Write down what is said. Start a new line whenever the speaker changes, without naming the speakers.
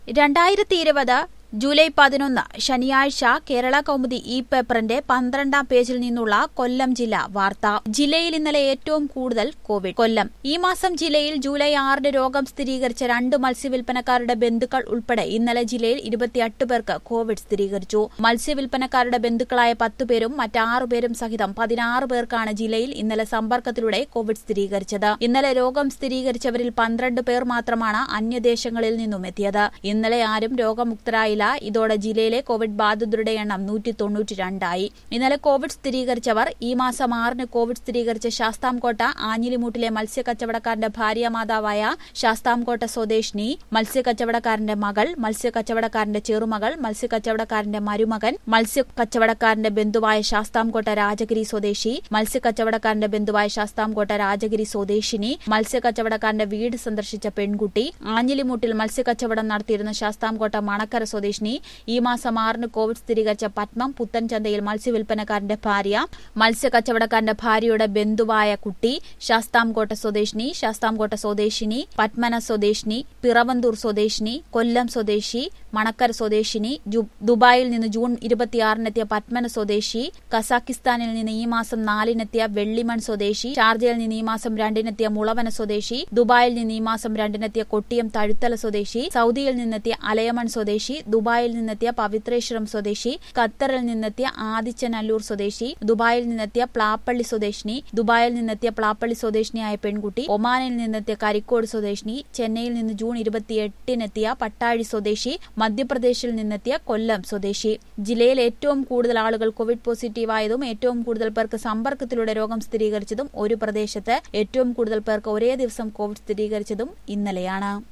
രണ്ടായിരത്തി ഇരുപത് ജൂലൈ പതിനൊന്ന് ശനിയാഴ്ച കേരള കൗമുദി ഇ പേപ്പറിന്റെ പന്ത്രണ്ടാം പേജിൽ നിന്നുള്ള കൊല്ലം ജില്ല വാർത്ത ജില്ലയിൽ ഇന്നലെ ഏറ്റവും കൂടുതൽ കോവിഡ് കൊല്ലം ഈ മാസം ജില്ലയിൽ ജൂലൈ ആറിന് രോഗം സ്ഥിരീകരിച്ച രണ്ട് മത്സ്യവിൽപ്പനക്കാരുടെ ബന്ധുക്കൾ ഉൾപ്പെടെ ഇന്നലെ ജില്ലയിൽ ഇരുപത്തിയെട്ട് പേർക്ക് കോവിഡ് സ്ഥിരീകരിച്ചു മത്സ്യവിൽപ്പനക്കാരുടെ ബന്ധുക്കളായ പത്ത് പേരും മറ്റാറു പേരും സഹിതം പതിനാറ് പേർക്കാണ് ജില്ലയിൽ ഇന്നലെ സമ്പർക്കത്തിലൂടെ കോവിഡ് സ്ഥിരീകരിച്ചത് ഇന്നലെ രോഗം സ്ഥിരീകരിച്ചവരിൽ പന്ത്രണ്ട് പേർ മാത്രമാണ് അന്യദേശങ്ങളിൽ നിന്നും എത്തിയത് ഇന്നലെ ആരും രോഗമുക്തരായില്ല ഇതോടെ ജില്ലയിലെ കോവിഡ് ബാധിതരുടെ എണ്ണം നൂറ്റി തൊണ്ണൂറ്റി രണ്ടായി ഇന്നലെ കോവിഡ് സ്ഥിരീകരിച്ചവർ ഈ മാസം ആറിന് കോവിഡ് സ്ഥിരീകരിച്ച ശാസ്താംകോട്ട ആഞ്ഞിലിമൂട്ടിലെ മത്സ്യക്കച്ചവടക്കാരന്റെ ഭാര്യ മാതാവായ ശാസ്താംകോട്ട സ്വദേശിനി മത്സ്യക്കച്ചവടക്കാരന്റെ മകൾ മത്സ്യക്കച്ചവടക്കാരന്റെ ചെറുമകൾ മത്സ്യക്കച്ചവടക്കാരന്റെ മരുമകൻ മത്സ്യക്കച്ചവടക്കാരന്റെ ബന്ധുവായ ശാസ്താംകോട്ട രാജഗിരി സ്വദേശി മത്സ്യക്കച്ചവടക്കാരന്റെ ബന്ധുവായ ശാസ്താംകോട്ട രാജഗിരി സ്വദേശിനി മത്സ്യക്കച്ചവടക്കാരന്റെ വീട് സന്ദർശിച്ച പെൺകുട്ടി ആഞ്ഞിലിമൂട്ടിൽ മത്സ്യക്കച്ചവടം നടത്തിയിരുന്ന ശാസ്താംകോട്ട മണക്കര സ്വദേശിനി ഈ മാസം ആറിന് കോവിഡ് സ്ഥിരീകരിച്ച പത്മം പുത്തൻചന്തയിൽ മത്സ്യവിൽപ്പനക്കാരന്റെ ഭാര്യ മത്സ്യക്കച്ചവടക്കാരന്റെ ഭാര്യയുടെ ബന്ധുവായ കുട്ടി ശാസ്താംകോട്ട സ്വദേശിനി ശാസ്താംകോട്ട സ്വദേശിനി പത്മന സ്വദേശിനി പിറവന്തൂർ സ്വദേശിനി കൊല്ലം സ്വദേശി മണക്കര സ്വദേശിനി ജു- ദുബായിൽ നിന്ന് ജൂൺ ഇരുപത്തിയാറിനെത്തിയ പത്മന സ്വദേശി കസാക്കിസ്ഥാനിൽ നിന്ന് ഈ മാസം നാലിനെത്തിയ വെള്ളിമൺ സ്വദേശി ഷാർജയിൽ നിന്ന് ഈ മാസം രണ്ടിനെത്തിയ മുളവന സ്വദേശി ദുബായിൽ നിന്ന് ഈ മാസം രണ്ടിനെത്തിയ കൊട്ടിയം തഴുത്തല സ്വദേശി സൗദിയിൽ നിന്നെത്തിയ അലയമൺ സ്വദേശി ദുബായിൽ നിന്നെത്തിയ പവിത്രേശ്വരം സ്വദേശി ഖത്തറിൽ നിന്നെത്തിയ ആദിച്ചനല്ലൂർ സ്വദേശി ദുബായിൽ നിന്നെത്തിയ പ്ലാപ്പള്ളി സ്വദേശിനി ദുബായിൽ നിന്നെത്തിയ പ്ലാപ്പള്ളി സ്വദേശിനിയായ പെൺകുട്ടി ഒമാനിൽ നിന്നെത്തിയ കരിക്കോട് സ്വദേശിനി ചെന്നൈയിൽ നിന്ന് ജൂൺ ഇരുപത്തിയെട്ടിനെത്തിയ പട്ടാഴി സ്വദേശി മധ്യപ്രദേശിൽ നിന്നെത്തിയ കൊല്ലം സ്വദേശി ജില്ലയിൽ ഏറ്റവും കൂടുതൽ ആളുകൾ കോവിഡ് പോസിറ്റീവായതും ഏറ്റവും കൂടുതൽ പേർക്ക് സമ്പർക്കത്തിലൂടെ രോഗം സ്ഥിരീകരിച്ചതും ഒരു പ്രദേശത്ത് ഏറ്റവും കൂടുതൽ പേർക്ക് ഒരേ ദിവസം കോവിഡ് സ്ഥിരീകരിച്ചതും ഇന്നലെയാണ്